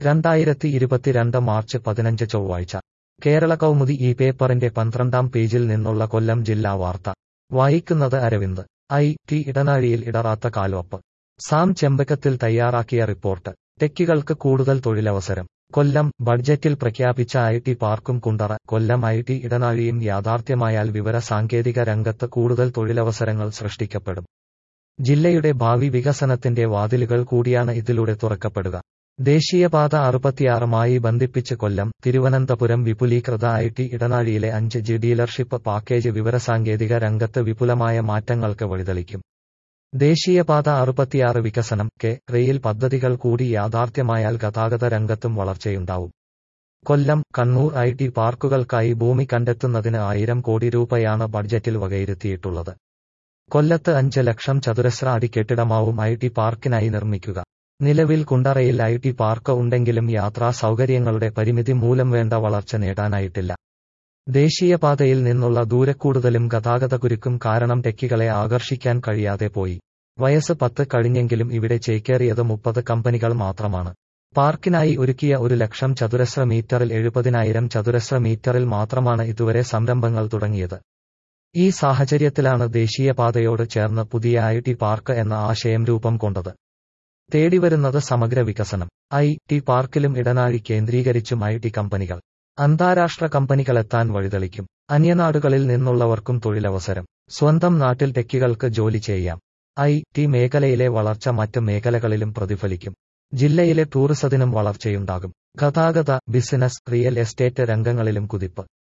രണ്ടായിരത്തി ഇരുപത്തിരണ്ട് മാർച്ച് പതിനഞ്ച് ചൊവ്വാഴ്ച കേരള കൗമുദി ഈ പേപ്പറിന്റെ പന്ത്രണ്ടാം പേജിൽ നിന്നുള്ള കൊല്ലം ജില്ലാ വാർത്ത വായിക്കുന്നത് അരവിന്ദ് ഐ ടി ഇടനാഴിയിൽ ഇടറാത്ത കാൽവപ്പ് സാം ചെമ്പക്കത്തിൽ തയ്യാറാക്കിയ റിപ്പോർട്ട് ടെക്കികൾക്ക് കൂടുതൽ തൊഴിലവസരം കൊല്ലം ബഡ്ജറ്റിൽ പ്രഖ്യാപിച്ച ഐ ടി പാർക്കും കുണ്ടറ കൊല്ലം ഐ ടി ഇടനാഴിയും യാഥാർത്ഥ്യമായാൽ വിവര സാങ്കേതിക രംഗത്ത് കൂടുതൽ തൊഴിലവസരങ്ങൾ സൃഷ്ടിക്കപ്പെടും ജില്ലയുടെ ഭാവി വികസനത്തിന്റെ വാതിലുകൾ കൂടിയാണ് ഇതിലൂടെ തുറക്കപ്പെടുക ദേശീയപാത അറുപത്തിയാറുമായി ബന്ധിപ്പിച്ച് കൊല്ലം തിരുവനന്തപുരം വിപുലീകൃത ഐ ടി ഇടനാഴിയിലെ അഞ്ച് ജി ഡീലർഷിപ്പ് പാക്കേജ് വിവരസാങ്കേതിക രംഗത്ത് വിപുലമായ മാറ്റങ്ങൾക്ക് വഴിതെളിക്കും ദേശീയപാത അറുപത്തിയാറ് വികസനം കെ റെയിൽ പദ്ധതികൾ കൂടി യാഥാർത്ഥ്യമായാൽ ഗതാഗത രംഗത്തും വളർച്ചയുണ്ടാവും കൊല്ലം കണ്ണൂർ ഐ ടി പാർക്കുകൾക്കായി ഭൂമി കണ്ടെത്തുന്നതിന് ആയിരം കോടി രൂപയാണ് ബഡ്ജറ്റിൽ വകയിരുത്തിയിട്ടുള്ളത് കൊല്ലത്ത് അഞ്ച് ലക്ഷം ചതുരശ്ര അടി കെട്ടിടമാവും ഐ ടി പാർക്കിനായി നിർമ്മിക്കുക നിലവിൽ കുണ്ടറയിൽ ഐ ടി പാർക്ക് ഉണ്ടെങ്കിലും യാത്രാ സൗകര്യങ്ങളുടെ പരിമിതി മൂലം വേണ്ട വളർച്ച നേടാനായിട്ടില്ല ദേശീയപാതയിൽ നിന്നുള്ള ദൂരക്കൂടുതലും ഗതാഗതക്കുരുക്കും കാരണം ടെക്കികളെ ആകർഷിക്കാൻ കഴിയാതെ പോയി വയസ്സ് പത്ത് കഴിഞ്ഞെങ്കിലും ഇവിടെ ചേക്കേറിയത് മുപ്പത് കമ്പനികൾ മാത്രമാണ് പാർക്കിനായി ഒരുക്കിയ ഒരു ലക്ഷം ചതുരശ്ര മീറ്ററിൽ എഴുപതിനായിരം ചതുരശ്ര മീറ്ററിൽ മാത്രമാണ് ഇതുവരെ സംരംഭങ്ങൾ തുടങ്ങിയത് ഈ സാഹചര്യത്തിലാണ് ദേശീയപാതയോട് ചേർന്ന് പുതിയ ഐ ടി പാർക്ക് എന്ന ആശയം രൂപം കൊണ്ടത് തേടിവരുന്നത് സമഗ്ര വികസനം ഐ ടി പാർക്കിലും ഇടനാഴി കേന്ദ്രീകരിച്ചും ഐ ടി കമ്പനികൾ അന്താരാഷ്ട്ര കമ്പനികളെത്താൻ വഴിതെളിക്കും അന്യനാടുകളിൽ നിന്നുള്ളവർക്കും തൊഴിലവസരം സ്വന്തം നാട്ടിൽ ടെക്കികൾക്ക് ജോലി ചെയ്യാം ഐ ടി മേഖലയിലെ വളർച്ച മറ്റ് മേഖലകളിലും പ്രതിഫലിക്കും ജില്ലയിലെ ടൂറിസത്തിനും വളർച്ചയുണ്ടാകും ഗതാഗത ബിസിനസ് റിയൽ എസ്റ്റേറ്റ് രംഗങ്ങളിലും കുതിപ്പ്